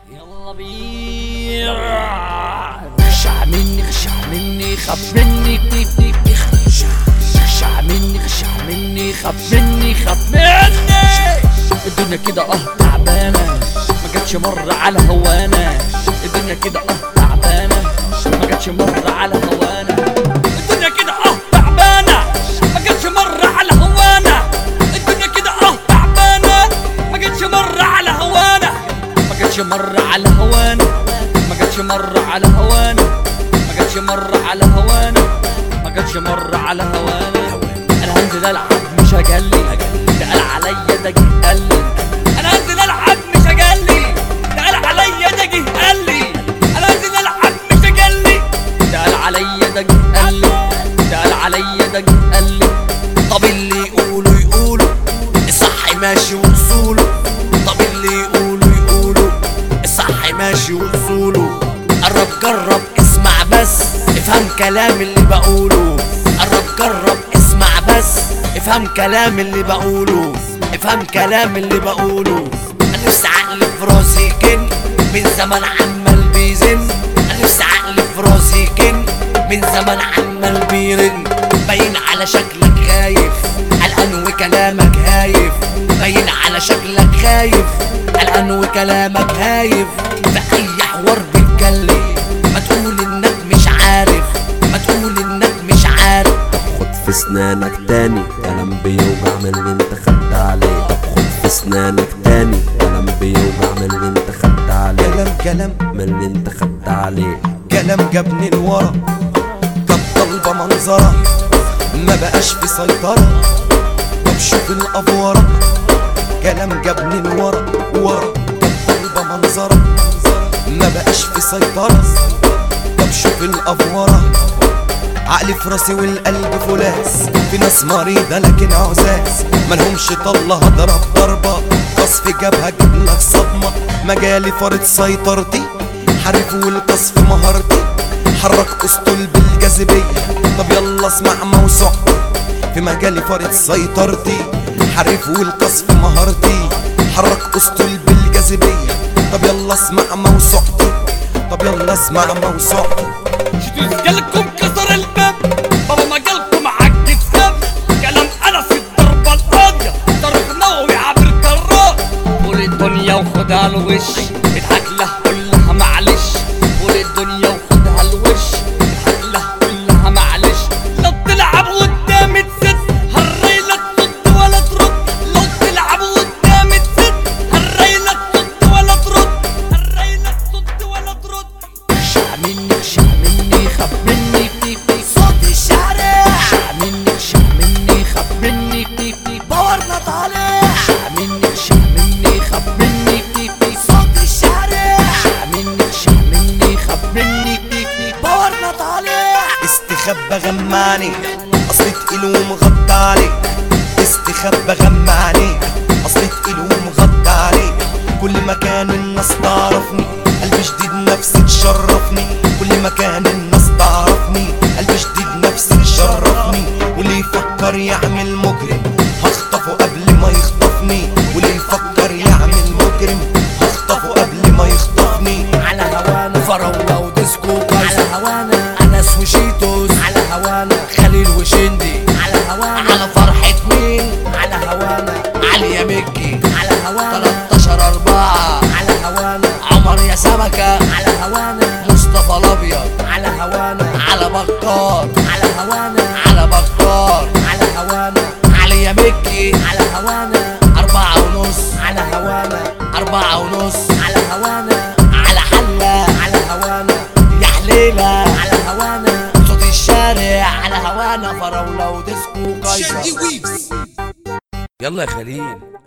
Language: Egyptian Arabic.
يلا بينا غشع مني غشع مني خف مني كتيف كتيف كتيف غشع مني غشع مني خف مني خف مني الدنيا كده اه تعبانة ما جاتش مرة على هوانا الدنيا كده اه تعبانة ما جاتش مرة على هوانا الدنيا كده اه تعبانة ما جاتش مرة على هوانا الدنيا كده اه تعبانة ما جاتش مرة على هوانا ما جاتش مرة على هوانا ما جاتش مرة على هوانا ما جاتش مرة على هوانا ما جاتش مرة على هوانا انا هنزل العب مش هجلي ده قال عليا ده جه قال لي انا هنزل العب مش هجلي ده قال عليا ده جه قال لي انا هنزل العب مش هجلي ده قال عليا ده جه قال لي ده قال عليا ده جه قال لي طب اللي يقولوا يقولوا الصح ماشي وصوله طب اللي يقولوا يقولوا الصح ماشي وصوله قرب جرب اسمع بس افهم كلام اللي بقوله قرب جرب اسمع بس افهم كلام اللي بقوله افهم كلام اللي بقوله انا نفسي عقلي في راسي كن من زمان عمال بيزن انا نفسي عقلي في راسي كن من زمان عمال بيرن باين على شكلك خايف قلقان وكلامك هايف باين على شكلك خايف قلقان وكلامك هايف في اي حوار بتكلم ما تقول انك مش عارف ما تقول انك مش عارف خد في سنانك تاني كلام بيوجع من اللي انت خدت عليه طب خد في سنانك تاني كلام بيوجع من اللي انت خدت عليه كلام كلام من اللي انت خدت عليه كلام جابني لورا كانت طالبة منظرة ما بقاش في سيطرة طب شوف الأفورة كلام جابني لورا ورا كانت طالبة منظرة ما بقاش في سيطرة طب شوف الأفورة عقلي في راسي والقلب فولاس في ناس مريضة لكن عزاز ملهمش طلة هضرب ضربة قصف جبهة اجيب لك صدمة مجالي فرض سيطرتي حرف والقصف مهارتي حرك اسطول بالجاذبية طب يلا اسمع موسوعتي في مجالي فرض سيطرتي حرف والقصف مهارتي حرك اسطول بالجاذبية طب يلا اسمع موسوعتي طب يلا اسمع موسوعتي شدوا جالكم كسر الباب بابا ما جالكم عك كتاب كلام انس الضربة القاضية صاروخ نووي عبر كرار قول الدنيا وخدها الوش اضحك له قول لها معلش قول الدنيا وخدها الوش اضحك له قول لها معلش لو تلعب قدامي تسد هالريلة ترد ولا ترد لو تلعب قدامي تسد هالريلة ترد ولا ترد هالريلة ترد ولا ترد خشع مني خشع مني خف مني في في صوت الشارع خشع مني خشع مني خف مني في في باورنا طالع خشع مني خشع مني خف مني في في صوت الشارع خشع مني خشع مني خف مني في في باورنا طالع استخبى غماني اصل تقيل ومغطى عليك استخبى غماني اصل تقيل ومغطى عليك كل مكان الناس تعرفني قلبي شديد نفسي تشرفني كل مكان الناس تعرفني قلبي شديد نفسي تشرفني واللي يفكر يعمل مجرم هخطفه قبل ما يخطفني واللي يفكر يعمل مجرم هخطفه قبل ما يخطفني على هوانا فراولة وديسكو على هوانا انس وشيتوس على هوانا خليل وشندي على هوانا على فرحة مين على هوانا علي مكي على هوانا 13 أربعة على هوانا عمر يا سمكة على هوانا مصطفى الأبيض على هوانا على بكار على هوانا على بكار على هوانا علي يا مكي على هوانا أربعة ونص على هوانا أربعة ونص على هوانا على حلة على هوانا يا حليلة على هوانا صوت الشارع على هوانا فراولة وديسكو قيصر يلا يا خليل